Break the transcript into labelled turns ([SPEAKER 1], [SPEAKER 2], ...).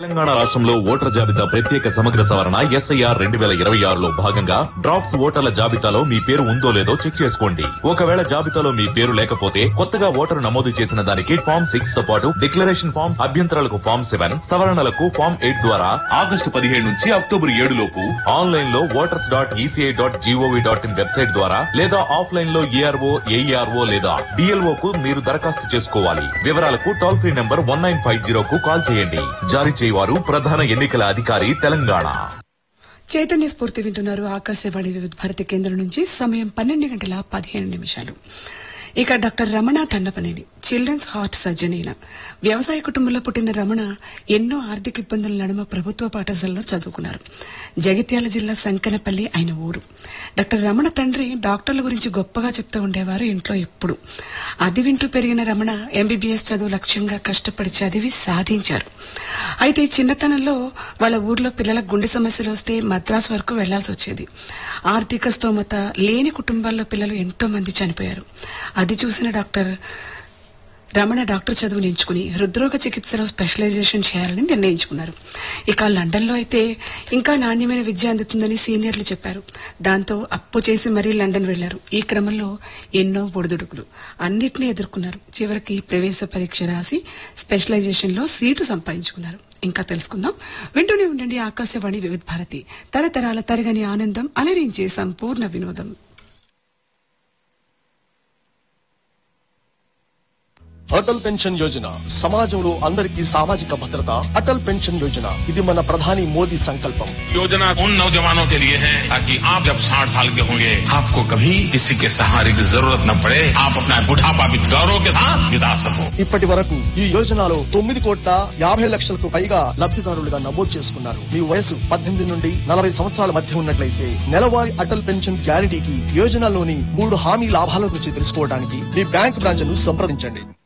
[SPEAKER 1] తెలంగాణ రాష్ట్రంలో ఓటర్ల జాబితా ప్రత్యేక సమగ్ర సవరణ ఎస్ఐఆర్ రెండు వేల ఇరవై ఆరులో భాగంగా డ్రాఫ్ట్స్ ఓటర్ల జాబితాలో మీ పేరు ఉందో లేదో చెక్ చేసుకోండి ఒకవేళ జాబితాలో మీ పేరు లేకపోతే కొత్తగా ఓటరు నమోదు చేసిన దానికి ఫామ్ సిక్స్ తో పాటు డిక్లరేషన్ ఫామ్ అభ్యంతరాలకు ఫామ్ సెవెన్ సవరణలకు ఫామ్ ఎయిట్ ద్వారా ఆగస్టు పదిహేడు నుంచి అక్టోబర్ ఏడు లోపు ఆన్లైన్ లో voters dot ECI dot GOV dot in website ద్వారా లేదా ఆఫ్లైన్ లో ఏఆర్ఓ ఏఈఆర్ఓ లేదా డిఎల్ఓ కు మీరు దరఖాస్తు చేసుకోవాలి వివరాలకు toll free number one nine five zero కు కాల్ చేయండి జారీ చేయవారు ప్రధాన ఎన్నికల అధికారి తెలంగాణ
[SPEAKER 2] చైతన్య స్ఫూర్తి వింటున్నారు ఆకాశవాణి వివిధ భారతి కేంద్రం నుంచి సమయం పన్నెండు గంటల పదిహేను నిమిషాలు ఇక doctor Ramana Thandapaneni children's heart surgeon అయిన వ్యవసాయ కుటుంబంలో పుట్టిన రమణ ఎన్నో ఆర్థిక ఇబ్బందుల నడుమ ప్రభుత్వ పాఠశాలలో చదువుకున్నారు జగిత్యాల జిల్లా సంకనపల్లి ఆయన ఊరు డాక్టర్ రమణ తండ్రి డాక్టర్ల గురించి గొప్పగా చెప్తూ ఉండేవారు ఇంట్లో ఎప్పుడు అది వింటూ పెరిగిన రమణ ఎంబీబీఎస్ చదువు లక్ష్యంగా కష్టపడి చదివి సాధించారు అయితే చిన్నతనంలో వాళ్ళ ఊర్లో పిల్లలకు గుండె సమస్యలు వస్తే మద్రాసు వరకు వెళ్లాల్సి వచ్చేది ఆర్థిక స్తోమత లేని కుటుంబాల్లో పిల్లలు ఎంతో మంది చనిపోయారు అది చూసిన డాక్టర్ రమణ డాక్టర్ చదువుని ఎంచుకుని హృద్రోగ చికిత్సలో స్పెషలైజేషన్ చేయాలని నిర్ణయించుకున్నారు ఇక లండన్లో అయితే ఇంకా నాణ్యమైన విద్య అందుతుందని సీనియర్లు చెప్పారు దాంతో అప్పు చేసి మరీ లండన్ వెళ్లారు ఈ క్రమంలో ఎన్నో ఒడిదుడుకులు అన్నిటినీ ఎదుర్కొన్నారు చివరికి ప్రవేశ పరీక్ష రాసి స్పెషలైజేషన్ లో సీటు సంపాదించుకున్నారు ఇంకా తెలుసుకుందాం వింటూనే ఉండండి ఆకాశవాణి వివిధ భారతి తరతరాల తరగని ఆనందం అలరించే సంపూర్ణ వినోదం
[SPEAKER 3] అటల్ పెన్షన్ యోజన సమాజంలో అందరికీ సామాజిక భద్రత అటల్ పెన్షన్ యోజన ఇది మన ప్రధాని మోదీ సంకల్పం
[SPEAKER 4] योजना उन नौजवानों के लिए है ताकि आप जब 60 साल के होंगे आपको कभी किसी के सहारे की जरूरत न पड़े आप अपना बुढ़ापा भी गौरव के साथ बिता सको
[SPEAKER 3] ఇప్పటి వరకు ఈ యోజనలో తొమ్మిది కోట్ల యాభై లక్షలకు పైగా లబ్ధిదారులుగా నమోదు చేసుకున్నారు మీ వయసు పద్దెనిమిది నుండి నలభై సంవత్సరాల మధ్య ఉన్నట్లయితే నెలవారీ అటల్ పెన్షన్ గ్యారంటీకి యోజనలోని మూడు హామీ లాభాల గురించి తెలుసుకోవడానికి మీ బ్యాంక్ బ్రాంచ్ ను సంప్రదించండి